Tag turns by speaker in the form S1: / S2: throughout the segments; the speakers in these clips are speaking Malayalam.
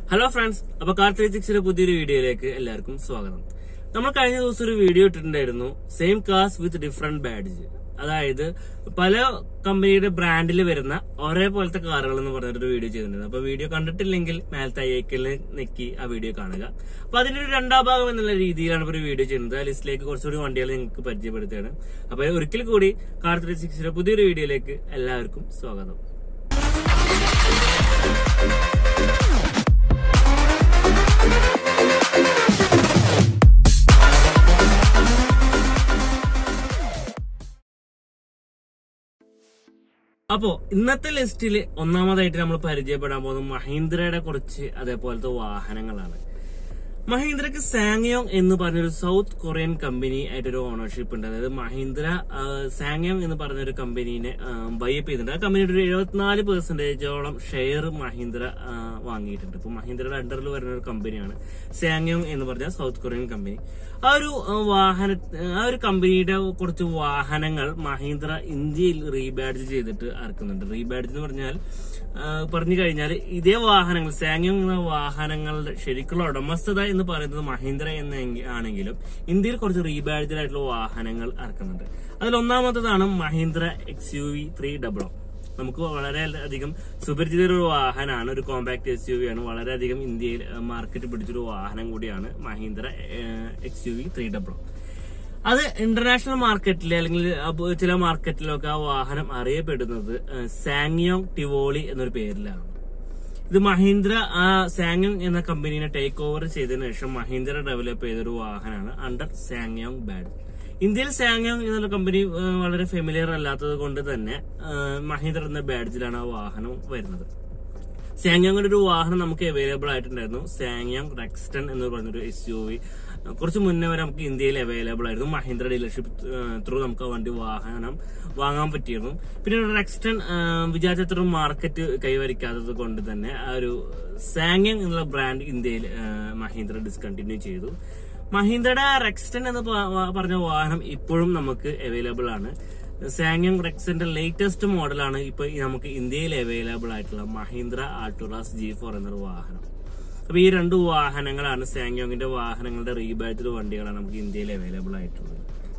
S1: ഹലോ ഫ്രണ്ട്സ് അപ്പൊ കാർ ത്രീ സിക്സിന്റെ പുതിയൊരു വീഡിയോയിലേക്ക് എല്ലാവർക്കും സ്വാഗതം നമ്മൾ കഴിഞ്ഞ ദിവസം ഒരു വീഡിയോ ഇട്ടിട്ടുണ്ടായിരുന്നു സെയിം കാസ് വിത്ത് ഡിഫറെന്റ് ബാഡ്ജ് അതായത് പല കമ്പനിയുടെ ബ്രാൻഡിൽ വരുന്ന ഒരേപോലത്തെ കാറുകൾ എന്ന് പറഞ്ഞൊരു വീഡിയോ ചെയ്തിട്ടുണ്ട് അപ്പൊ വീഡിയോ കണ്ടിട്ടില്ലെങ്കിൽ മേലത്തെ ഐക്കലിൽ നെക്കി ആ വീഡിയോ കാണുക അപ്പൊ അതിന്റെ ഒരു രണ്ടാം ഭാഗം എന്നുള്ള രീതിയിലാണ് ഇപ്പൊ ഒരു വീഡിയോ ചെയ്യുന്നത് ആ ലിസ്റ്റിലേക്ക് കുറച്ചുകൂടി വണ്ടികൾ നിങ്ങൾക്ക് പരിചയപ്പെടുത്തുകയാണ് അപ്പൊ ഒരിക്കൽ കൂടി കാർ ത്രീ സിക്സിന്റെ പുതിയൊരു വീഡിയോയിലേക്ക് എല്ലാവർക്കും സ്വാഗതം അപ്പോ ഇന്നത്തെ ലിസ്റ്റിൽ ഒന്നാമതായിട്ട് നമ്മൾ പരിചയപ്പെടാൻ പോകുന്നത് മഹീന്ദ്രയുടെ കുറച്ച് അതേപോലത്തെ വാഹനങ്ങളാണ് മഹീന്ദ്രക്ക് സാങ്യോങ് എന്ന് പറഞ്ഞൊരു സൗത്ത് കൊറിയൻ കമ്പനി ആയിട്ടൊരു ഓണർഷിപ്പ് ഉണ്ട് അതായത് മഹീന്ദ്ര ആ, സാങ്യോങ് എന്ന് പറഞ്ഞൊരു കമ്പനീനെ ബൈപ്പ് ചെയ്തിട്ടുണ്ട് ആ കമ്പനിയുടെ ഒരു എഴുപത്തിനാല് പെർസെന്റേജോളം ഷെയർ മഹീന്ദ്ര ആ, വാങ്ങിയിട്ടുണ്ട് ഇപ്പൊ മഹീന്ദ്രയുടെ അണ്ടറിൽ വരുന്ന ഒരു കമ്പനിയാണ് സാങ്യോങ് എന്ന് പറഞ്ഞ സൗത്ത് കൊറിയൻ കമ്പനി ആ ഒരു ആ, വാഹന ആ ഒരു കമ്പനിയുടെ കുറച്ച് വാഹനങ്ങൾ മഹീന്ദ്ര ഇന്ത്യയിൽ റീബാഡ്ജ് ചെയ്തിട്ട് ഇറക്കുന്നുണ്ട് റീബാഡ്ജ് എന്ന് പറഞ്ഞാൽ ആ, പറഞ്ഞു കഴിഞ്ഞാൽ ഇതേ വാഹനങ്ങൾ സാങ്യോങ് എന്ന വാഹനങ്ങളുടെ ശരിക്കുള്ള ഉടമസ്ഥത എന്ന് പറയുന്നത് മഹീന്ദ്ര എന്ന ആണെങ്കിലും ഇന്ത്യയിൽ കുറച്ച് റീബാഡ്ജഡ് ആയിട്ടുള്ള വാഹനങ്ങൾ ഇറക്കുന്നുണ്ട് അതിൽ ഒന്നാമത്തതാണ് Mahindra X U V three ഡബിളോ നമുക്ക് വളരെ അധികം സുപരിചിത ഒരു വാഹനമാണ് ഒരു കോമ്പാക്ട് എസ് യു വി ആണ് വളരെയധികം ഇന്ത്യയിൽ മാർക്കറ്റ് പിടിച്ചൊരു വാഹനം കൂടിയാണ് Mahindra X U V three ഡബിളോ അത് ഇന്റർനാഷണൽ മാർക്കറ്റിൽ അല്ലെങ്കിൽ അപ്പൊ ചില മാർക്കറ്റിലൊക്കെ ആ വാഹനം അറിയപ്പെടുന്നത് ഏഹ്, സാങ്യോങ് ടിവോളി എന്നൊരു പേരിലാണ് ഇത് മഹീന്ദ്ര ആ സാങ്യോങ് എന്ന കമ്പനീനെ ടേക്ക് ഓവർ ചെയ്തതിനു ശേഷം മഹീന്ദ്ര ഡെവലപ്പ് ചെയ്തൊരു വാഹനമാണ് അണ്ടർ സാങ്യോങ് ബാഡ് ഇന്ത്യയിൽ സാങ്യോങ് എന്നുള്ള കമ്പനി ഏഹ്, വളരെ ഫെമിലിയർ അല്ലാത്തത് കൊണ്ട് തന്നെ ഏഹ്, മഹീന്ദ്ര എന്ന ബാഡ്ജിലാണ് ആ വാഹനം വരുന്നത് സാങ്യോങ്ങിന്റെ ഒരു വാഹനം നമുക്ക് അവൈലബിൾ ആയിട്ടുണ്ടായിരുന്നു സാങ്യോങ് റെക്സ്റ്റൺ എന്ന് പറഞ്ഞൊരു എസ് യു വി കുറച്ച് മുന്നേ വരെ നമുക്ക് ഇന്ത്യയിൽ അവൈലബിൾ ആയിരുന്നു മഹീന്ദ്ര ഡീലർഷിപ്പ് ത്രൂ നമുക്ക് ആ വണ്ടി വാഹനം വാങ്ങാൻ പറ്റിയിരുന്നു പിന്നെ റെക്സ്റ്റൺ വിചാരിച്ചത്ര മാർക്കറ്റ് കൈവരിക്കാത്തത് കൊണ്ട് തന്നെ ആ ഒരു സാങ്യോങ് എന്നുള്ള ബ്രാൻഡ് ഇന്ത്യയിൽ ആ, മഹീന്ദ്ര ഡിസ്കണ്ടിന്യൂ ചെയ്തു മഹീന്ദ്രയുടെ റെക്സ്റ്റൺ എന്ന് പ- വ- പറഞ്ഞ വാഹനം ഇപ്പോഴും നമുക്ക് അവൈലബിൾ ആണ് സാങ്യോങ് റെക്സിന്റെ ലേറ്റസ്റ്റ് മോഡലാണ് ഇപ്പൊ ഈ നമുക്ക് ഇന്ത്യയിൽ അവൈലബിൾ ആയിട്ടുള്ള മഹീന്ദ്ര ആൾട്ടുറാസ് ജി ഫോർ എന്നൊരു വാഹനം അപ്പൊ ഈ രണ്ട് വാഹനങ്ങളാണ് സാങ്യോങ്ങിന്റെ വാഹനങ്ങളുടെ റീബാറ്റഡ് വണ്ടികളാണ് നമുക്ക് ഇന്ത്യയിൽ അവൈലബിൾ ആയിട്ടുള്ളത്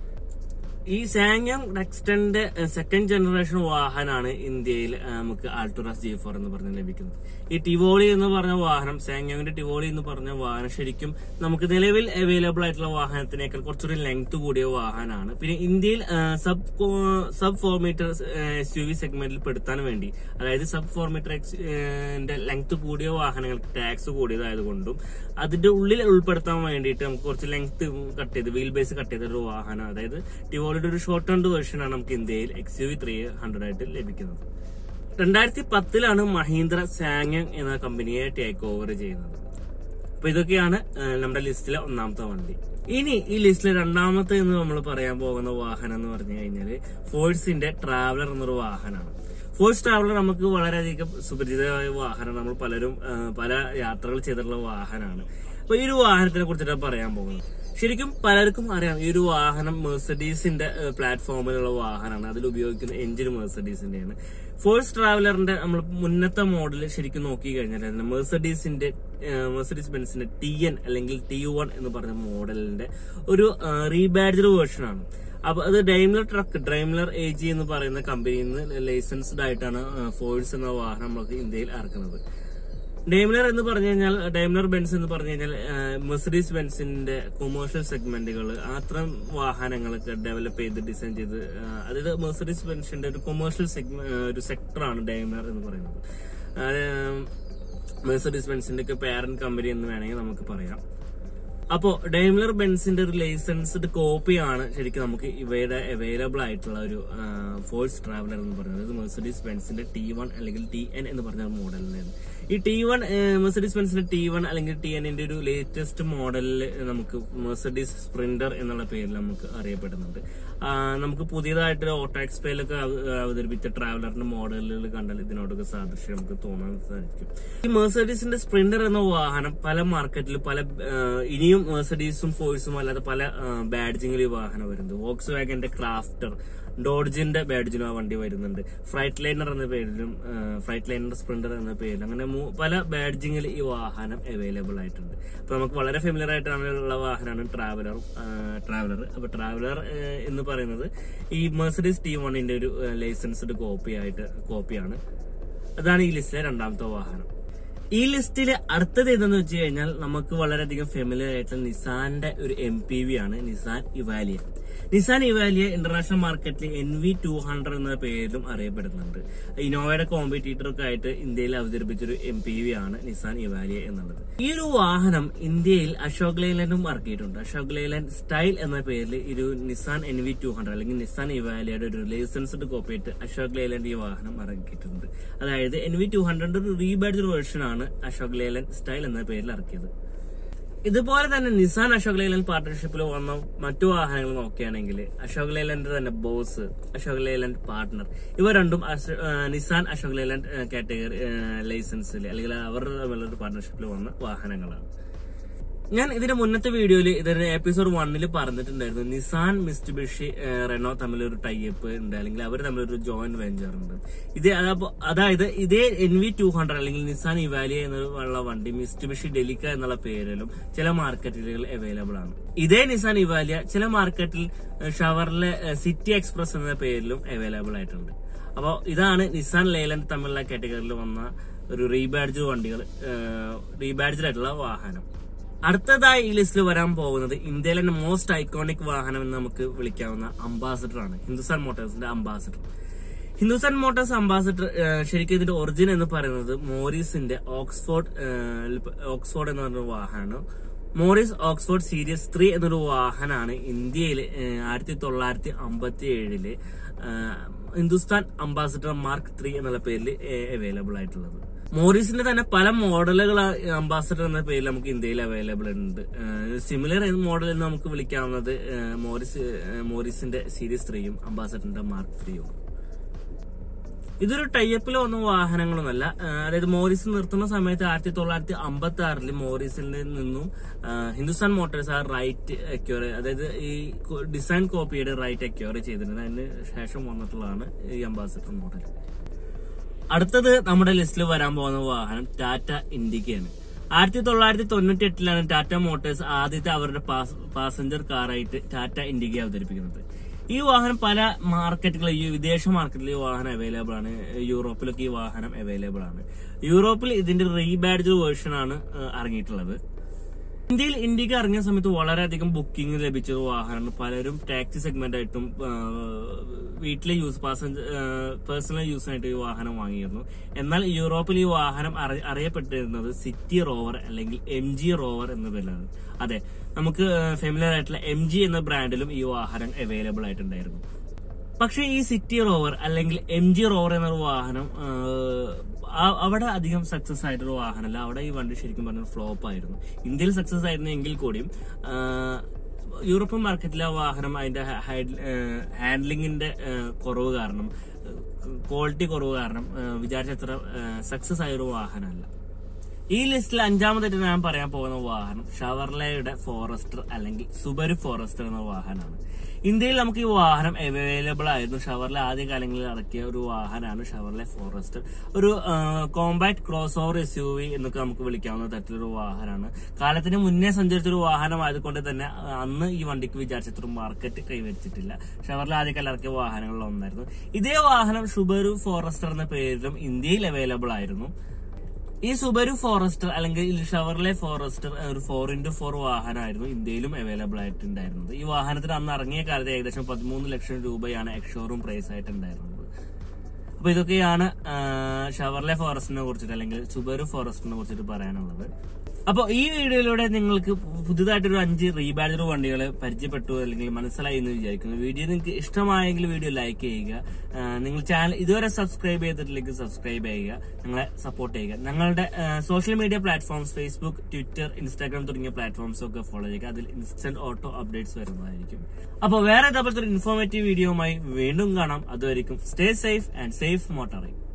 S1: ഈ സാങ്യോങ് നെക്സ്റ്റന്റെ സെക്കൻഡ് ജനറേഷൻ വാഹനമാണ് ഇന്ത്യയിൽ ആ, നമുക്ക് ആൾട്ടുറാസ് ജി ഫോർ എന്ന് പറഞ്ഞ് ലഭിക്കുന്നത് ഈ ടിവോളി എന്ന് പറഞ്ഞ വാഹനം സാങ്യോങ്ങിന്റെ ടിവോളി എന്ന് പറഞ്ഞ വാഹനം ശരിക്കും നമുക്ക് നിലവിൽ അവൈലബിൾ ആയിട്ടുള്ള വാഹനത്തിനേക്കാൾ കുറച്ചുകൂടി ലെങ്ത് കൂടിയ വാഹനമാണ് പിന്നെ ഇന്ത്യയിൽ sub sub four meter S U V സെഗ്മെന്റിൽ പെടുത്താൻ വേണ്ടി അതായത് സബ് ഫോർ മീറ്റർ ലെങ്ത് കൂടിയ വാഹനങ്ങൾക്ക് ടാക്സ് കൂടിയതായതുകൊണ്ടും അതിന്റെ ഉള്ളിൽ ഉൾപ്പെടുത്താൻ വേണ്ടിയിട്ട് നമുക്ക് കുറച്ച് ലെങ്ത് കട്ട് ചെയ്ത് വീൽ ബേസ് കട്ട് ചെയ്ത ഒരു വാഹനം അതായത് ടിവോളിയുടെ ഒരു ഷോർട്ട് ഹണ്ട് വേർഷൻ ആണ് നമുക്ക് ഇന്ത്യയിൽ X U V three hundred ആയിട്ട് ലഭിക്കുന്നത് രണ്ടായിരത്തി പത്തിലാണ് മഹീന്ദ്ര സാങ്യോങ് എന്ന കമ്പനിയെ ടേക്ക് ഓവർ ചെയ്യുന്നത് അപ്പൊ ഇതൊക്കെയാണ് ആ, നമ്മുടെ ലിസ്റ്റിലെ ഒന്നാമത്തെ വണ്ടി ഇനി ഈ ലിസ്റ്റിലെ രണ്ടാമത്തെ എന്ന് നമ്മൾ പറയാൻ പോകുന്ന വാഹനം എന്ന് പറഞ്ഞു കഴിഞ്ഞാല് ഫോഴ്സിന്റെ ട്രാവലർ എന്നൊരു വാഹനമാണ് ഫോഴ്സ് ട്രാവലർ നമുക്ക് വളരെയധികം സുപരിചിതമായ വാഹനമാണ് നമ്മൾ പലരും ആ, പല യാത്രകൾ ചെയ്തിട്ടുള്ള വാഹനമാണ് അപ്പൊ ഈ ഒരു വാഹനത്തിനെ കുറിച്ചിട്ടാണ് പറയാൻ പോകുന്നത് ശരിക്കും പലർക്കും അറിയാം ഈ ഒരു വാഹനം മെഴ്സഡീസിന്റെ പ്ലാറ്റ്ഫോമിലുള്ള വാഹനമാണ് അതിൽ ഉപയോഗിക്കുന്ന എഞ്ചിൻ മെഴ്സഡീസിന്റെയാണ് ഫോഴ്സ് ട്രാവലറിന്റെ നമ്മൾ മുന്നത്തെ മോഡൽ ശരിക്കും നോക്കി കഴിഞ്ഞാൽ അതിന് മെഴ്സഡീസിന്റെ മെഴ്സഡീസ് ബെൻസിന്റെ ടി എൻ അല്ലെങ്കിൽ ടി വൺ എന്ന് പറഞ്ഞ മോഡലിന്റെ ഒരു റീബാഡ്ജഡ് വേർഷൻ ആണ് അപ്പൊ അത് Daimler truck Daimler A G എന്ന് പറയുന്ന കമ്പനിയിൽ നിന്ന് ലൈസൻസ്ഡ് ആയിട്ടാണ് ഫോഴ്സ് എന്ന വാഹനം നമുക്ക് ഇന്ത്യയിൽ ഇറക്കുന്നത് ഡൈംലർ എന്ന് പറഞ്ഞു കഴിഞ്ഞാൽ ഡൈംലർ ബെൻസ് എന്ന് പറഞ്ഞു കഴിഞ്ഞാൽ മെഴ്സഡീസ് ബെൻസിന്റെ കൊമേഴ്ഷ്യൽ സെഗ്മെന്റുകൾ അത്തരം വാഹനങ്ങളൊക്കെ ഡെവലപ്പ് ചെയ്ത് ഡിസൈൻ ചെയ്ത് ആ, അതായത് മെഴ്സഡീസ് ബെൻസിന്റെ ഒരു കൊമേഴ്ഷ്യൽ ഒരു സെക്ടറാണ് ഡൈംലർ എന്ന് പറയുന്നത് മെഴ്സഡീസ് ബെൻസിന്റെ ഒക്കെ പാരന്റ് കമ്പനി എന്ന് വേണമെങ്കിൽ നമുക്ക് പറയാം അപ്പോ ഡൈംലർ ബെൻസിന്റെ ഒരു ലൈസൻസ്ഡ് കോപ്പിയാണ് ശരിക്കും നമുക്ക് ഇവയുടെ അവൈലബിൾ ആയിട്ടുള്ള ഒരു ഫോഴ്സ് ട്രാവലർ എന്ന് പറയുന്നത് ഇത് മെഴ്സഡീസ് ബെൻസിന്റെ ടി വൺ അല്ലെങ്കിൽ ടി എൻ എന്ന് പറഞ്ഞ മോഡലിലാണ് ഈ ടി വൺ മെഴ്സഡീസ് ബെൻസിന്റെ ടി വൺ അല്ലെങ്കിൽ ടി എന്നിന്റെ ഒരു ലേറ്റസ്റ്റ് മോഡലിൽ നമുക്ക് മെഴ്സഡീസ് സ്പ്രിന്റർ എന്നുള്ള പേരിൽ നമുക്ക് അറിയപ്പെടുന്നുണ്ട് ആ, നമുക്ക് പുതിയതായിട്ട് ഓട്ടോ എക്സ്പേലൊക്കെ അവതരിപ്പിച്ച ട്രാവലറിന്റെ മോഡലുകൾ കണ്ടാൽ ഇതിനോടൊക്കെ സാദൃശ്യം നമുക്ക് തോന്നാൻ സാധിക്കും ഈ മെഴ്സഡീസിന്റെ സ്പ്രിന്റർ എന്ന വാഹനം പല മാർക്കറ്റിൽ പല ആ, ഇനിയും മെഴ്സഡീസും ഫോഴ്സും അല്ലാതെ പല ബാഡ്ജിങ്ങിൽ ഈ വാഹനം വരുന്നത് വോക്സ് വാഗന്റെ ക്രാഫ്റ്റർ ഡോഡ്ജിന്റെ ബാഡ്ജിലും ആ വണ്ടി വരുന്നുണ്ട് ഫ്രൈറ്റ് ലൈനർ എന്ന പേരിലും ഫ്രൈറ്റ് ലൈനർ സ്പ്രിന്റർ എന്ന പേരിലും അങ്ങനെ മൂ- പല ബാഡ്ജിങ്ങിൽ ഈ വാഹനം അവൈലബിൾ ആയിട്ടുണ്ട് അപ്പൊ നമുക്ക് വളരെ ഫെമിലർ ആയിട്ടുള്ള വാഹനമാണ് ട്രാവലർ ട്രാവലർ അപ്പൊ ട്രാവലർ എന്ന് പറയുന്നത് ഈ മെഴ്സഡീസ് ടി വണ്ണിന്റെ ഒരു ലൈസൻസ്ഡ് കോപ്പി ആയിട്ട് കോപ്പിയാണ് അതാണ് ഈ ലിസ്റ്റിലെ രണ്ടാമത്തെ വാഹനം ഈ ലിസ്റ്റിൽ അടുത്തത് ഏതെന്ന് വെച്ച് കഴിഞ്ഞാൽ നമുക്ക് വളരെയധികം ഫെമിലിയർ ആയിട്ടുള്ള നിസാന്റെ ഒരു എം പി വി ആണ് Nissan Evalia Nissan Evalia international മാർക്കറ്റിൽ എൻ വി ടു ഹൺഡ്രഡ് എന്ന പേരിലും അറിയപ്പെടുന്നുണ്ട് ഇനോവയുടെ കോമ്പറ്റീറ്റർ ഒക്കെ ആയിട്ട് ഇന്ത്യയിൽ അവതരിപ്പിച്ചൊരു എം പി വി ആണ് നിസാൻ ഇവാലിയ എന്നുള്ളത് ഈ ഒരു വാഹനം ഇന്ത്യയിൽ അശോക് ലൈലൻഡും ഇറക്കിയിട്ടുണ്ട് അശോക് ലൈലൻഡ് സ്റ്റൈൽ എന്ന പേരിൽ ഒരു Nissan N V two hundred അല്ലെങ്കിൽ നിസാൻ ഇവാലിയയുടെ ഒരു ലൈസൻസ്ഡ് കോപ്പി ആയിട്ട് അശോക് ലൈലൻഡ് ഈ വാഹനം ഇറക്കിയിട്ടുണ്ട് അതായത് എൻ വി ടു ഹൺഡ്രഡ് ഒരു റീബാഡ്ജ് വേർഷൻ ആണ് അശോക് ലേലൻ സ്റ്റൈൽ എന്ന പേരിൽ ഇറക്കിയത് ഇതുപോലെ തന്നെ നിസാൻ അശോക് ലേലൻ പാർട്ണർഷിപ്പിൽ വന്ന മറ്റു വാഹനങ്ങൾ നോക്കുകയാണെങ്കിൽ അശോക് ലേലന്റെ തന്നെ ബോസ് അശോക് ലേലൻഡ് പാർട്ണർ ഇവ രണ്ടും അശ- ആ, നിസാൻ അശോക് ലേലൻഡ് കാറ്റഗറി ലൈസൻസിൽ അല്ലെങ്കിൽ അവരുടെ തമ്മിലുള്ള ഒരു പാർട്ണർഷിപ്പിൽ വന്ന വാഹനങ്ങളാണ് ഞാൻ ഇതിന്റെ മുന്നത്തെ വീഡിയോയിൽ ഇതിന്റെ എപ്പിസോഡ് വണ്ണിൽ പറഞ്ഞിട്ടുണ്ടായിരുന്നു നിസാൻ മിസ്റ്റുബിഷി റെനോ തമ്മിലൊരു ടൈപ്പ് ഉണ്ട് അല്ലെങ്കിൽ അവർ തമ്മിലൊരു ജോയിന്റ് വെഞ്ചർ ഉണ്ട് ഇത് അതപ്പോ- അതായത് ഇതേ എൻ വി ടു ഹൺഡ്രഡ് അല്ലെങ്കിൽ നിസാൻ ഇവാലിയ എന്നുള്ള വണ്ടി മിസ്റ്റുബിഷി ഡെലിക്ക എന്നുള്ള പേരിലും ചില മാർക്കറ്റുകളിൽ അവൈലബിൾ ആണ് ഇതേ നിസാൻ ഇവാലിയ ചില മാർക്കറ്റിൽ ഷവറിലെ സിറ്റി എക്സ്പ്രസ് എന്ന പേരിലും അവൈലബിൾ ആയിട്ടുണ്ട് അപ്പോൾ ഇതാണ് നിസാൻ ലേലൻഡ് തമ്മിലുള്ള കാറ്റഗറിയിൽ വന്ന ഒരു റീബാഡ്ജ് വണ്ടികൾ റീബാഡ്ജിലായിട്ടുള്ള വാഹനം അടുത്തതായി ഈ ലിസ്റ്റിൽ വരാൻ പോകുന്നത് ഇന്ത്യയിലെ തന്നെ മോസ്റ്റ് ഐക്കോണിക് വാഹനം എന്ന് നമുക്ക് വിളിക്കാവുന്ന അംബാസഡർ ആണ് ഹിന്ദുസ്ഥാൻ മോട്ടോഴ്സിന്റെ അംബാസഡർ ഹിന്ദുസ്ഥാൻ മോട്ടോഴ്സ് അംബാസഡർ ഏഹ്, ശരിക്കും ഇതിന്റെ ഒറിജിൻ എന്ന് പറയുന്നത് മോറിസിന്റെ ഓക്സ്ഫോർഡ് ഏഹ്, ഓക്സ്ഫോർഡ് എന്ന് പറഞ്ഞ വാഹനമാണ് മോറിസ് ഓക്സ്ഫോർഡ് സീരീസ് ത്രീ എന്നൊരു വാഹനമാണ് ഇന്ത്യയിൽ ആയിരത്തി തൊള്ളായിരത്തി അമ്പത്തി ഏഴില് ഹിന്ദുസ്ഥാൻ അംബാസഡർ മാർക്ക് ത്രീ എന്നുള്ള പേരിൽ അവൈലബിൾ ആയിട്ടുള്ളത് മോറിസിന്റെ തന്നെ പല മോഡലുകൾ അംബാസഡർ എന്ന പേരിൽ നമുക്ക് ഇന്ത്യയിൽ അവൈലബിൾ ഉണ്ട് സിമിലർ മോഡൽ എന്ന് നമുക്ക് വിളിക്കാവുന്നത് ഏഹ്, മോറിസ് ഏഹ്, മോറിസിന്റെ സീരീസ് ത്രീയും അംബാസഡറിന്റെ മാർക്ക് ത്രീയും ഇതൊരു ടൈപ്പിൽ വന്ന വാഹനങ്ങളൊന്നല്ല ആ, അതായത് മോറിസ് നിർത്തുന്ന സമയത്ത് ആയിരത്തി തൊള്ളായിരത്തി അമ്പത്തി ആറിൽ മോറിസിൽ നിന്നും ആ, ഹിന്ദുസ്ഥാൻ മോട്ടോഴ്സ് ആ റൈറ്റ് അക്യൂർ അതായത് ഈ കോ- ഡിസൈൻ കോപ്പിയുടെ റൈറ്റ് അക്യൂർ ചെയ്തിട്ടുണ്ട് അതിന് ശേഷം വന്നിട്ടുള്ളതാണ് ഈ അംബാസിഡർ മോഡൽ അടുത്തത് നമ്മുടെ ലിസ്റ്റിൽ വരാൻ പോകുന്ന വാഹനം ടാറ്റ ഇൻഡിക്കയാണ് ആയിരത്തി തൊള്ളായിരത്തി തൊണ്ണൂറ്റി എട്ടിലാണ് ടാറ്റ മോട്ടോഴ്സ് ആദ്യത്തെ അവരുടെ പാസഞ്ചർ കാറായിട്ട് ടാറ്റ ഇൻഡിക്ക അവതരിപ്പിക്കുന്നത് ഈ വാഹനം പല മാർക്കറ്റുകളിൽ ഈ വിദേശ മാർക്കറ്റിൽ ഈ വാഹനം അവൈലബിൾ ആണ് യൂറോപ്പിലൊക്കെ ഈ വാഹനം അവൈലബിൾ ആണ് യൂറോപ്പിൽ ഇതിന്റെ റീബാഡ്ജ് വേർഷൻ ആണ് ഏഹ്, ഇറങ്ങിയിട്ടുള്ളത് ഇന്ത്യയിൽ ഇന്ത്യക്ക് ഇറങ്ങിയ സമയത്ത് വളരെയധികം ബുക്കിംഗ് ലഭിച്ച ഒരു വാഹനമാണ് പലരും ടാക്സി സെഗ്മെന്റ് ആയിട്ടും ആ, വീട്ടിലെ യൂസ് പാസഞ്ചർ പേഴ്സണൽ യൂസിനായിട്ട് ഈ വാഹനം വാങ്ങിയിരുന്നു എന്നാൽ യൂറോപ്പിൽ ഈ വാഹനം അറി- അറിയപ്പെട്ടിരുന്നത് സിറ്റി റോവർ അല്ലെങ്കിൽ എം ജി റോവർ എന്ന പേരിലാണ് അതെ നമുക്ക് ഫെമിലർ ആയിട്ടുള്ള എം ജി എന്ന ബ്രാൻഡിലും ഈ വാഹനം അവൈലബിൾ ആയിട്ടുണ്ടായിരുന്നു പക്ഷെ ഈ സിറ്റി റോവർ അല്ലെങ്കിൽ എം ജി റോവർ എന്നൊരു വാഹനം ആ, ആ- അവിടെ അധികം സക്സസ് ആയിട്ടൊരു വാഹനമല്ല അവിടെ ഈ വണ്ടി ശരിക്കും പറഞ്ഞ ഫ്ലോപ്പ് ആയിരുന്നു ഇന്ത്യയിൽ സക്സസ് ആയിരുന്നു എങ്കിൽ കൂടിയും ആ, യൂറോപ്യൻ മാർക്കറ്റിലെ ആ വാഹനം അതിന്റെ ഹാൻഡ്ലിങ്ങിന്റെ കുറവ് കാരണം ക്വാളിറ്റി കുറവ് കാരണം ആ, വിചാരിച്ചത്ര സക്സസ് ആയ ഒരു വാഹനമല്ല ഈ ലിസ്റ്റിൽ അഞ്ചാമതായിട്ട് ഞാൻ പറയാൻ പോകുന്ന വാഹനം ഷവർലയുടെ ഫോറസ്റ്റർ അല്ലെങ്കിൽ സുബരു ഫോറസ്റ്റർ എന്ന വാഹനമാണ് ഇന്ത്യയിൽ നമുക്ക് ഈ വാഹനം അവൈലബിൾ ആയിരുന്നു ഷവർലെ ആദ്യ കാലങ്ങളിൽ ഇറക്കിയ ഒരു വാഹനമാണ് ഷവർലെ ഫോറസ്റ്റർ ഒരു compact crossover S U V എന്നൊക്കെ നമുക്ക് വിളിക്കാവുന്ന തരത്തിലൊരു വാഹനമാണ് കാലത്തിന് മുന്നേ സഞ്ചരിച്ച ഒരു വാഹനം ആയതുകൊണ്ട് തന്നെ ആ, അന്ന് ഈ വണ്ടിക്ക് വിചാരിച്ചത്ര മാർക്കറ്റ് കൈവരിച്ചിട്ടില്ല ഷവർലെ ആദ്യകാലം ഇറക്കിയ വാഹനങ്ങളിൽ ഒന്നായിരുന്നു ഇതേ വാഹനം ഷുബരു ഫോറസ്റ്റർ എന്ന പേരിലും ഇന്ത്യയിൽ അവൈലബിൾ ആയിരുന്നു ഈ സുബരു ഫോറസ്റ്റർ അല്ലെങ്കിൽ ഷവർലെ ഫോറസ്റ്റർ ഒരു ഫോർ ഇന്റു ഫോർ വാഹനമായിരുന്നു ഇന്ത്യയിലും അവൈലബിൾ ആയിട്ടുണ്ടായിരുന്നത് ഈ വാഹനത്തിന് അന്ന് ഇറങ്ങിയ കാലത്ത് ഏകദേശം പതിമൂന്ന് ലക്ഷം രൂപയാണ് എക്സ്ഷോറൂം പ്രൈസ് ആയിട്ടുണ്ടായിരുന്നത് അപ്പൊ ഇതൊക്കെയാണ് ആ, ഷവർലെ ഫോറസ്റ്റിനെ കുറിച്ചിട്ട് അല്ലെങ്കിൽ സുബരു ഫോറസ്റ്റിനെ കുറിച്ചിട്ട് പറയാനുള്ളത് അപ്പോൾ ഈ വീഡിയോയിലൂടെ നിങ്ങൾക്ക് പുതുതായിട്ടൊരു അഞ്ച് റീബാഡർ വണ്ടികൾ പരിചയപ്പെട്ടു അല്ലെങ്കിൽ മനസ്സിലായി എന്ന് വിചാരിക്കുന്നു വീഡിയോ നിങ്ങൾക്ക് ഇഷ്ടമായെങ്കിൽ വീഡിയോ ലൈക്ക് ചെയ്യുക ആ, നിങ്ങൾ ചാനൽ ഇതുവരെ സബ്സ്ക്രൈബ് ചെയ്തിട്ടില്ലെങ്കിൽ സബ്സ്ക്രൈബ് ചെയ്യുക ഞങ്ങളെ സപ്പോർട്ട് ചെയ്യുക ഞങ്ങളുടെ social media platforms Facebook Twitter Instagram തുടങ്ങിയ പ്ലാറ്റ്ഫോംസ് ഒക്കെ ഫോളോ ചെയ്യുക അതിൽ ഇൻസ്റ്റന്റ് ഓട്ടോ അപ്ഡേറ്റ്സ് വരുന്നതായിരിക്കും അപ്പോൾ വേറെ ഇതേപോലത്തെ ഒരു ഇൻഫോർമേറ്റീവ് വീഡിയോയുമായി വീണ്ടും കാണാം അതുവരെയും stay safe and safe motoring